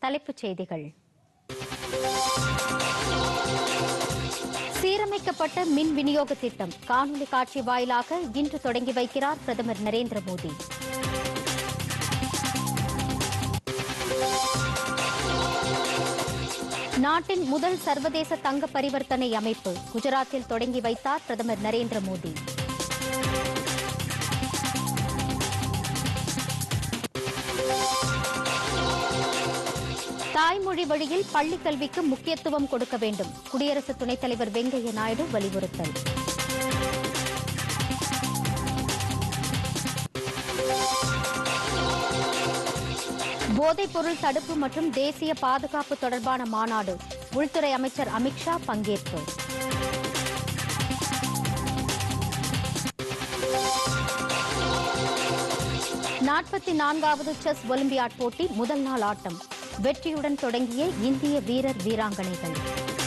தலைப்புச் செய்திகள் சீரமைக்கப்பட்ட மின் விநியோக திட்டம் காணொலி காட்சி வாயிலாக இன்று தொடங்கி வைக்கிறார் பிரதமர் நரேந்திர மோடி நாட்டின் முதல் சர்வதேச தங்க பரிவர்த்தனை அமைப்பு குஜராத்தில் தொடங்கி வைத்தார் பிரதமர் நரேந்திர மோடி தாய்மொழி வழியில் பள்ளிக் கல்விக்கு முக்கியத்துவம் கொடுக்க வேண்டும் குடியரசு துணைத் தலைவர் வெங்கையா நாயுடு வலியுறுத்தல் போதைப்பொருள் தடுப்பு மற்றும் தேசிய பாதுகாப்பு தொடர்பான மாநாடு உள்துறை அமைச்சர் அமித்ஷா பங்கேற்பு நாற்பத்தி நான்காவது செஸ் ஒலிம்பியாட் போட்டி முதல் நாள் ஆட்டம் வெற்றியுடன் தொடங்கிய இந்திய வீரர் வீராங்கனைகள்